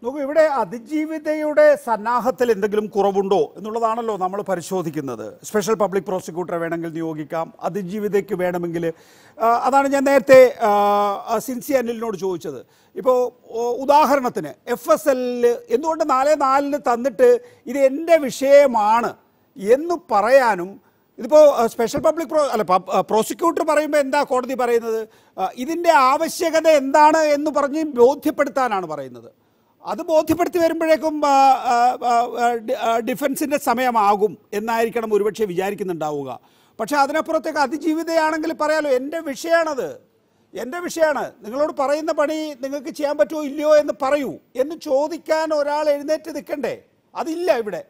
നോക്കൂ ഇവിടെ അതിജീവിതയുടെ സന്നാഹത്തിൽ എന്തെങ്കിലും കുറവുണ്ടോ എന്നുള്ളതാണല്ലോ നമ്മൾ പരിശോധിക്കുന്നത് സ്പെഷ്യൽ പബ്ലിക് പ്രോസിക്യൂട്ടറെ വേണമെങ്കിൽ നിയോഗിക്കാം അതിജീവിതയ്ക്ക് വേണമെങ്കിൽ ആ, അതാണ് ഞാൻ നേരത്തെ ആ, ആ, സിൻസി അനിലിനോട് ചോദിച്ചത് ഇപ്പോൾ ഉദാഹരണത്തിന് എഫ് എസ് എല്ലിൽ എന്തുകൊണ്ട് നാല് നാലിന് തന്നിട്ട് ഇത് എൻ്റെ വിഷയമാണ് എന്ന് പറയാനും ഇതിപ്പോൾ സ്പെഷ്യൽ പബ്ലിക് പ്രോ അല്ല പ്രോസിക്യൂട്ടർ പറയുമ്പോൾ എന്താ കോടതി പറയുന്നത് ആ, ഇതിൻ്റെ ആവശ്യകത എന്താണ് എന്ന് പറഞ്ഞ് ബോധ്യപ്പെടുത്താനാണ് പറയുന്നത് അത് ബോധ്യപ്പെടുത്തി വരുമ്പോഴേക്കും ആ, ആ, ആ, ആ, ഡി- ആ, ഡിഫൻസിൻ്റെ സമയമാകും എന്നായിരിക്കണം ഒരുപക്ഷെ വിചാരിക്കുന്നുണ്ടാവുക പക്ഷേ അതിനപ്പുറത്തേക്ക് അതിജീവിതയാണെങ്കിൽ പറയാലോ എൻ്റെ വിഷയമാണത് എൻ്റെ വിഷയമാണ് നിങ്ങളോട് പറയുന്ന പണി നിങ്ങൾക്ക് ചെയ്യാൻ പറ്റുമോ ഇല്ലയോ എന്ന് പറയൂ എന്ന് ചോദിക്കാൻ ഒരാൾ എഴുന്നേറ്റ് നിൽക്കണ്ടേ അതില്ല ഇവിടെ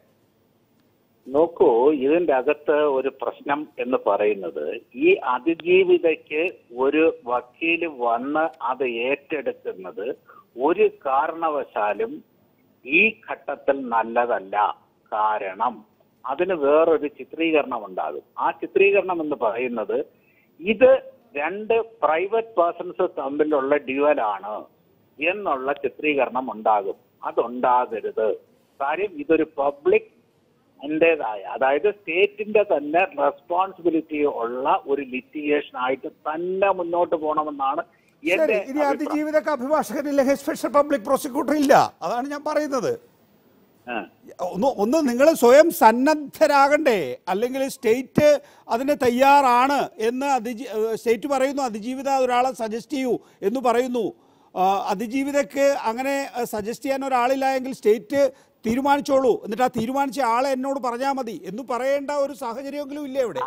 നോക്കൂ ഇതിന്റെ അകത്ത് ഒരു പ്രശ്നം എന്ന് പറയുന്നത് ഈ അതിജീവിതയ്ക്ക് ഒരു വക്കീല് വന്ന് അത് ഏറ്റെടുക്കുന്നത് ഒരു കാരണവശാലും ഈ ഘട്ടത്തിൽ നല്ലതല്ല കാരണം അതിന് വേറൊരു ചിത്രീകരണം ഉണ്ടാകും ആ ചിത്രീകരണം എന്ന് പറയുന്നത് ഇത് രണ്ട് പ്രൈവറ്റ് പേഴ്സൺസ് തമ്മിലുള്ള ഡ്യുവലാണ് എന്നുള്ള ചിത്രീകരണം ഉണ്ടാകും അതുണ്ടാകരുത് കാര്യം ഇതൊരു പബ്ലിക് എന്റേതായ അതായത് സ്റ്റേറ്റിന്റെ തന്നെ റെസ്പോൺസിബിലിറ്റി ഉള്ള ഒരു ലിറ്റിഗേഷൻ ആയിട്ട് തന്നെ മുന്നോട്ട് പോകണമെന്നാണ് ശരി എന്റെ ഇനി അഭിപ്രായം. അതിജീവിതക്ക് അഭിഭാഷകനില്ലെങ്കിൽ സ്പെഷ്യൽ പബ്ലിക് പ്രോസിക്യൂട്ടർ ഇല്ല അതാണ് ഞാൻ പറയുന്നത് ആ. ഒന്ന് ഒന്ന് നിങ്ങൾ സ്വയം സന്നദ്ധരാകണ്ടേ അല്ലെങ്കിൽ സ്റ്റേറ്റ് അതിന് തയ്യാറാണ് എന്ന് അതിജീ സ്റ്റേറ്റ് പറയുന്നു അതിജീവിത ഒരാളെ സജസ്റ്റ് ചെയ്യൂ എന്ന് പറയുന്നു ആ, അതിജീവിതക്ക് അങ്ങനെ സജസ്റ്റ് ചെയ്യാൻ ഒരാളില്ല എങ്കിൽ സ്റ്റേറ്റ് തീരുമാനിച്ചോളൂ എന്നിട്ട് ആ തീരുമാനിച്ച ആളെ എന്നോട് പറഞ്ഞാൽ മതി എന്ന് പറയേണ്ട ഒരു സാഹചര്യമെങ്കിലും ഇല്ലേ ഇവിടെ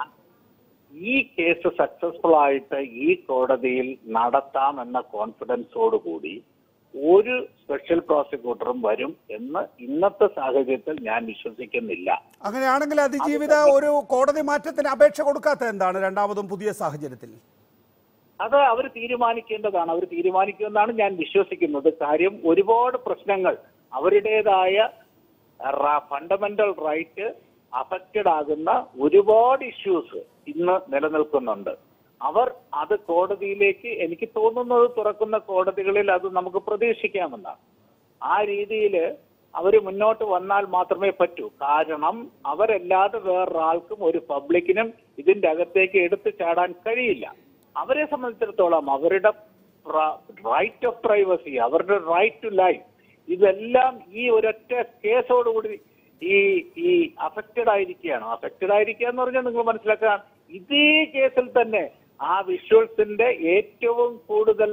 ഈ കേസ് സക്സസ്ഫുൾ ആയിട്ട് ഈ കോടതിയിൽ നടത്താം എന്ന കോൺഫിഡൻസോടുകൂടി ഒരു സ്പെഷ്യൽ പ്രോസിക്യൂട്ടറും വരും എന്ന് ഇന്നത്തെ സാഹചര്യത്തിൽ ഞാൻ വിശ്വസിക്കുന്നില്ല അങ്ങനെയാണെങ്കിൽ അതിജീവിത ഒരു കോടതി മാറ്റത്തിന് അപേക്ഷ കൊടുക്കാത്ത എന്താണ് രണ്ടാമതും പുതിയ സാഹചര്യത്തിൽ അത് അവർ തീരുമാനിക്കേണ്ടതാണ് അവർ തീരുമാനിക്കുമെന്നാണ് ഞാൻ വിശ്വസിക്കുന്നത് കാര്യം ഒരുപാട് പ്രശ്നങ്ങൾ അവരുടേതായ ഫണ്ടമെന്റൽ റൈറ്റ് അഫക്റ്റഡ് ആകുന്ന ഒരുപാട് ഇഷ്യൂസ് ഇന്ന് നിലനിൽക്കുന്നുണ്ട് അവർ അത് കോടതിയിലേക്ക് എനിക്ക് തോന്നുന്നത് തുറക്കുന്ന കോടതികളിൽ അത് നമുക്ക് പ്രതീക്ഷിക്കാമെന്നാണ് ആ രീതിയിൽ അവർ മുന്നോട്ട് വന്നാൽ മാത്രമേ പറ്റൂ കാരണം അവരല്ലാതെ വേറൊരാൾക്കും ഒരു പബ്ലിക്കിനും ഇതിന്റെ അകത്തേക്ക് എടുത്തു ചാടാൻ കഴിയില്ല അവരെ സംബന്ധിച്ചിടത്തോളം അവരുടെ റൈറ്റ് ഓഫ് പ്രൈവസി അവരുടെ റൈറ്റ് ടു ലൈഫ് ഇതെല്ലാം ഈ ഒരൊറ്റ കേസോടുകൂടി ഈ ഈ അഫക്റ്റഡ് ആയിരിക്കുകയാണ് അഫക്റ്റഡ് ആയിരിക്കുക എന്ന് പറഞ്ഞാൽ നിങ്ങൾ മനസ്സിലാക്കുക ഇതേ കേസിൽ തന്നെ ആ വിഷ്വൽസിന്റെ ഏറ്റവും കൂടുതൽ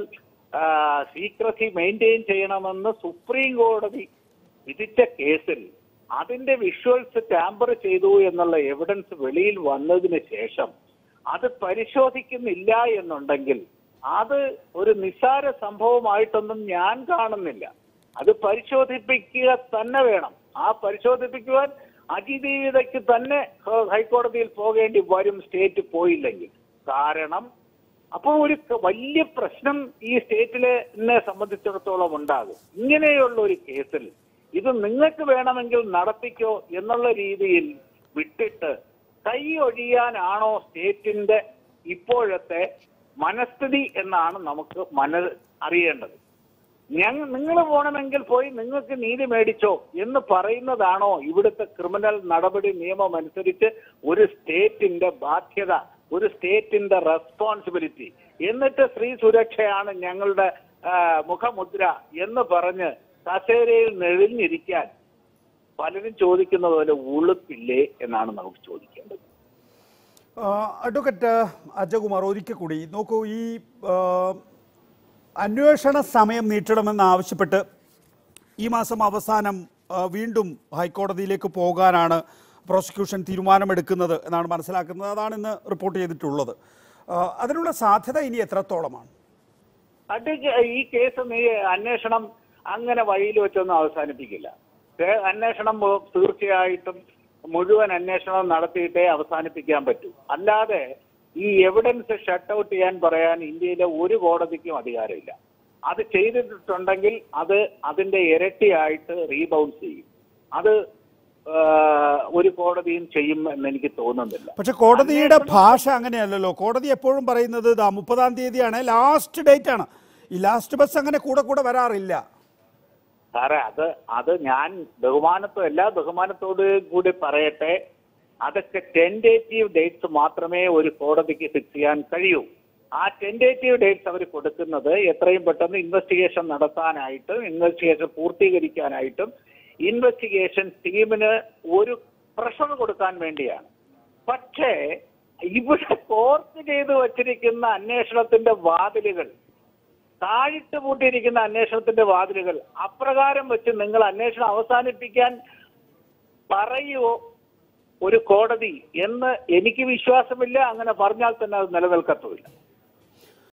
സീക്രസി മെയിൻറ്റെയിൻ ചെയ്യണമെന്ന് സുപ്രീം കോടതി വിധിച്ച കേസിൽ അതിന്റെ വിഷ്വൽസ് ടാമ്പർ ചെയ്തു എന്നുള്ള എവിഡൻസ് വെളിയിൽ വന്നതിന് ശേഷം അത് പരിശോധിക്കുന്നില്ല എന്നുണ്ടെങ്കിൽ അത് ഒരു നിസ്സാര സംഭവമായിട്ടൊന്നും ഞാൻ കാണുന്നില്ല അത് പരിശോധിപ്പിക്കുക തന്നെ വേണം ആ പരിശോധിപ്പിക്കുവാൻ അതിജീവിതയ്ക്ക് തന്നെ ഹ- ഹൈക്കോടതിയിൽ പോകേണ്ടി വരും സ്റ്റേറ്റ് പോയില്ലെങ്കിൽ കാരണം അപ്പോൾ ഒരു ക- വലിയ പ്രശ്നം ഈ സ്റ്റേറ്റിലെ സംബന്ധിച്ചിടത്തോളം ഉണ്ടാകും ഇങ്ങനെയുള്ള ഒരു കേസിൽ ഇത് നിങ്ങൾക്ക് വേണമെങ്കിൽ നടത്തിക്കോ എന്നുള്ള രീതിയിൽ വിട്ടിട്ട് കൈ ഒഴിയാനാണോ സ്റ്റേറ്റിന്റെ ഇപ്പോഴത്തെ മനസ്ഥിതി എന്നാണ് നമുക്ക് മന അറിയേണ്ടത് ഞങ്ങൾ നിങ്ങൾ പോകണമെങ്കിൽ പോയി നിങ്ങൾക്ക് നീതി മേടിച്ചോ എന്ന് പറയുന്നതാണോ ഇവിടുത്തെ ക്രിമിനൽ നടപടി നിയമം അനുസരിച്ച് ഒരു സ്റ്റേറ്റിന്റെ ബാധ്യത ഒരു സ്റ്റേറ്റിന്റെ റെസ്പോൺസിബിലിറ്റി എന്നിട്ട് സ്ത്രീ സുരക്ഷയാണ് ഞങ്ങളുടെ ആ, മുഖമുദ്ര എന്ന് പറഞ്ഞ് കസേരയിൽ നെഴിഞ്ഞിരിക്കാൻ പലരും ചോദിക്കുന്ന പോലെ ഉളുപ്പില്ലേ എന്നാണ് നമുക്ക് ചോദിക്കേണ്ടത് ആ, അഡ്വക്കേറ്റ് അജകുമാർ ഒരിക്കൽ കൂടി നോക്കൂ ഈ ആ, അന്വേഷണ സമയം നീട്ടണമെന്ന് ആവശ്യപ്പെട്ട് ഈ മാസം അവസാനം ആ, വീണ്ടും ഹൈക്കോടതിയിലേക്ക് പോകാനാണ് പ്രോസിക്യൂഷൻ തീരുമാനമെടുക്കുന്നത് എന്നാണ് മനസ്സിലാക്കുന്നത് അതാണ് ഇന്ന് റിപ്പോർട്ട് ചെയ്തിട്ടുള്ളത് ആ, അതിനുള്ള സാധ്യത ഇനി എത്രത്തോളമാണ് അത് ഈ കേസ് നീ അന്വേഷണം അങ്ങനെ വഴിയിൽ വെച്ചൊന്നും അവസാനിപ്പിക്കില്ല കേ- അന്വേഷണം മു- തീർച്ചയായിട്ടും മുഴുവൻ അന്വേഷണം നടത്തിയിട്ടേ അവസാനിപ്പിക്കാൻ പറ്റൂ അല്ലാതെ ഈ എവിഡൻസ് ഷട്ട് ഔട്ട് ചെയ്യാൻ പറയാൻ ഇന്ത്യയിലെ ഒരു കോടതിക്കും അധികാരമില്ല അത് ചെയ്തിട്ടുണ്ടെങ്കിൽ അത് അതിന്റെ ഇരട്ടിയായിട്ട് റീബൗൺസ് ചെയ്യും അത് ആ, ഒരു കോടതിയും ചെയ്യും എന്ന് എനിക്ക് തോന്നുന്നില്ല പക്ഷെ കോടതിയുടെ ഭാഷ അങ്ങനെയല്ലല്ലോ കോടതി എപ്പോഴും പറയുന്നത് ഇതാ മുപ്പതാം തീയതിയാണ് ലാസ്റ്റ് ഡേറ്റ് ആണ് ഈ ലാസ്റ്റ് ബസ് അങ്ങനെ കൂടെ കൂടെ വരാറില്ല സാറേ അത് അത് ഞാൻ ബഹുമാനത്തോ എല്ലാ ബഹുമാനത്തോട് കൂടി പറയട്ടെ അതൊക്കെ ടെൻഡേറ്റീവ് ഡേറ്റ്സ് മാത്രമേ ഒരു കോടതിക്ക് ഫിക്സ് ചെയ്യാൻ കഴിയൂ ആ ടെൻഡേറ്റീവ് ഡേറ്റ്സ് അവർ കൊടുക്കുന്നത് എത്രയും പെട്ടെന്ന് ഇൻവെസ്റ്റിഗേഷൻ നടത്താനായിട്ടും ഇൻവെസ്റ്റിഗേഷൻ പൂർത്തീകരിക്കാനായിട്ടും ഇൻവെസ്റ്റിഗേഷൻ ടീമിന് ഒരു പ്രഷർ കൊടുക്കാൻ വേണ്ടിയാണ് പക്ഷേ ഇവിടെ കോർട്ട് ചെയ്ത് വച്ചിരിക്കുന്ന അന്വേഷണത്തിന്റെ വാതിലുകൾ താഴിട്ട് പൂട്ടിയിരിക്കുന്ന അന്വേഷണത്തിന്റെ വാതിലുകൾ അപ്രകാരം വെച്ച് നിങ്ങൾ അന്വേഷണം അവസാനിപ്പിക്കാൻ പറയുവോ ഒരു കോടതി എന്ന് എനിക്ക് വിശ്വാസമില്ല അങ്ങനെ പറഞ്ഞാൽ തന്നെ അത് നിലനിൽക്കത്തുമില്ല